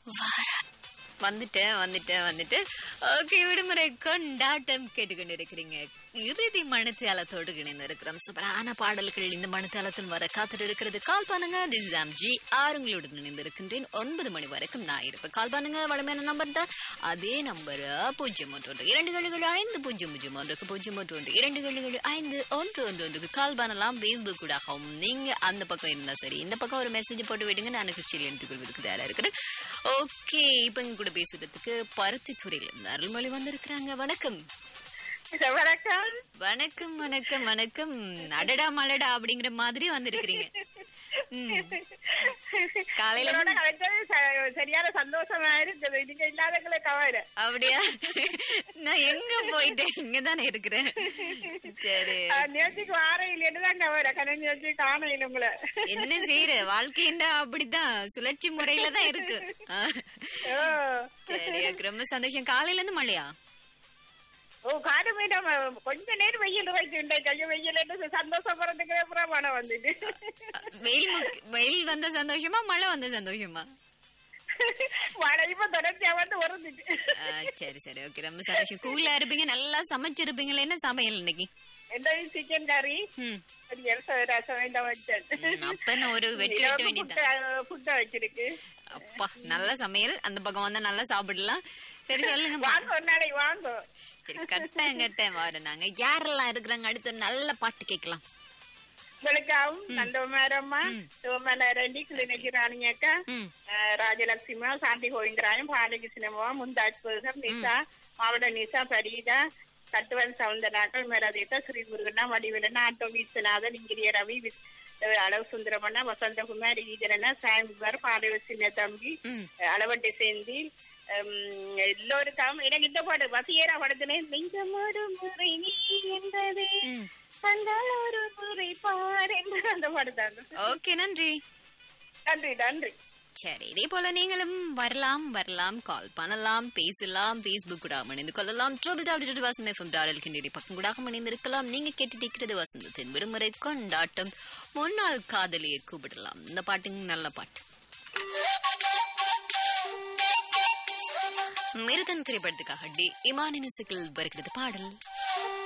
வந்துட்டேன் வந்துட்டேன் வந்துட்டு ஓகே விடுமுறை கொண்டாட்டம் கேட்டுக்கொண்டு இருக்கிறீங்க இறுதி மணித்தியாலத்தோடு இணைந்து இருக்கிறோம் சூப்பரான பாடல்கள் இந்த மணித்தியாலத்தில் வர காத்துட்டு இருக்கிறது கால் பண்ணுங்க திஸ் இஸ் ஜி ஆறுங்களுடன் இணைந்து இருக்கின்றேன் ஒன்பது மணி வரைக்கும் நான் இருப்பேன் கால் பண்ணுங்க வளமையான நம்பர் தான் அதே நம்பர் பூஜ்ஜியம் ஒன்று ஒன்று இரண்டு ஏழு ஐந்து பூஜ்ஜியம் பூஜ்ஜியம் ஒன்றுக்கு பூஜ்ஜியம் ஒன்று ஒன்று இரண்டு ஏழு ஐந்து ஒன்று ஒன்று ஒன்றுக்கு கால் பண்ணலாம் ஃபேஸ்புக் கூட ஆகும் நீங்க அந்த பக்கம் இருந்தா சரி இந்த பக்கம் ஒரு மெசேஜ் போட்டு விடுங்க நான் நிகழ்ச்சியில் எடுத்துக்கொள்வதற்கு தயாரா இருக்கிறேன் ஓகே இப்ப எங்க கூட பேசுறதுக்கு பருத்தி துறையில இருந்து அருள்மொழி வந்திருக்கிறாங்க வணக்கம் வணக்கம் வணக்கம் வணக்கம் வணக்கம் அடடா மலடா அப்படிங்கிற மாதிரி வந்திருக்கிறீங்க ம். காலையில உங்களோட கலைச்சது ச- சரியான சந்தோஷமா இருக்குது நீங்க இல்லாதவங்களை கவலை அப்படியா நான் எங்க போயிட்டேன் இங்க தானே இருக்கிறேன் சரி நேற்றுக்கு வார இல்லைன்னு தான் கவலை கலை நேற்று காணையில் உங்களை என்ன செய்யற வாழ்க்கைன்னா அப்படிதான் சுழற்சி முறையில தான் இருக்கு ஆ. ஓ. சரி எனக்கு ரொம்ப சந்தோஷம் காலையில இருந்து மழையா ஓ காடு மீண்டும் கொஞ்ச நேரம் வெயில் வைக்கின்ற கைய வெயில் என்று சந்தோஷப்படுறதுக்கு அப்புறம் மனம் வந்துட்டு வெயில் முக்- வெயில் வந்த சந்தோஷமா மழை வந்த சந்தோஷமா மழை இப்ப தொடர்ச்சியா வந்து உறந்துட்டு ஆ, சரி சரி ஓகே ரொம்ப சந்தோஷம் கூலா இருப்பீங்க நல்லா சமைச்சிருப்பீங்களே என்ன சமையல் இன்னைக்கு என்ன சிக்கன் கறி ம் ஒரு எரச ரசம் வேண்டாம் வச்சேன் ம், அப்ப என்ன ஒரு வெட்டி வெட்ட வேண்டியதுதான் ஃபுட்டா வச்சிருக்கு அப்பா நல்ல சமையல் அந்த பக்கம் வந்தா நல்லா சாப்பிடலாம் சரி சொல்லுங்கம்மா வாங்க ஒரு நாளைக்கு வாங்க சரி கட்டேன் கட்டேன் வரோம் நாங்க யாரெல்லாம் இருக்கிறாங்க அடுத்து ஒரு நல்ல பாட்டு கேட்கலாம் வெளுக்காவும் நந்தோமாரம்மா சோமனாரண்டி கிளிநொச்சி ராணியக்கா ம் அஹ், ராஜலட்சுமா சாந்தி கோவிந்தராயம் பாலகிருஷ்ணமா முந்தாஜ் பேகம் நிசா மாவட்ட நிசா பரீதா கட்டுவன் சவுந்தரநாட்கள் மேலதீதா ஸ்ரீ முருகனா வடிவிலனா ஆட்டோ விஸ்வநாதன் இங்கிரிய ரவி விஸ்- அஹ், அளவு சுந்தரமண்ணா வசந்தகுமார் ஈதரனா சாயங்குமார் பாலவ சின்ன தம்பி ம் அஹ், அளவட்டி சேந்தி ஹம், எல்லோருக்கும் எனக்கு இந்த பாட்டு வசியரா படத்தினே நெஞ்சம் ஒரு முறை நீ என்பது ம் கண்டால் ஒரு முறை பார் என்பது அந்த பாட்டு தான் ஓகே நன்றி நன்றி நன்றி சரி இதே போல நீங்களும் வரலாம் வரலாம் கால் பண்ணலாம் பேசலாம் பேஸ்புக் கூட இணைந்து கொள்ளலாம் ட்ரிபிள் டபிள்யூ வசந்த் எஃப்எம் டாரல் கிண்டேரி பக்கம் கூட இணைந்திருக்கலாம் நீங்க கேட்டுட்டு இருக்கிறது வசந்தத்தின் விடுமுறை கொண்டாட்டம் முன்னாள் காதலியை கூப்பிடலாம் இந்த பாட்டுங்க நல்ல பாட்டு மிருதன் திரைப்படத்துக்காக டி இமானின் சிக்கல் வருகிறது பாடல்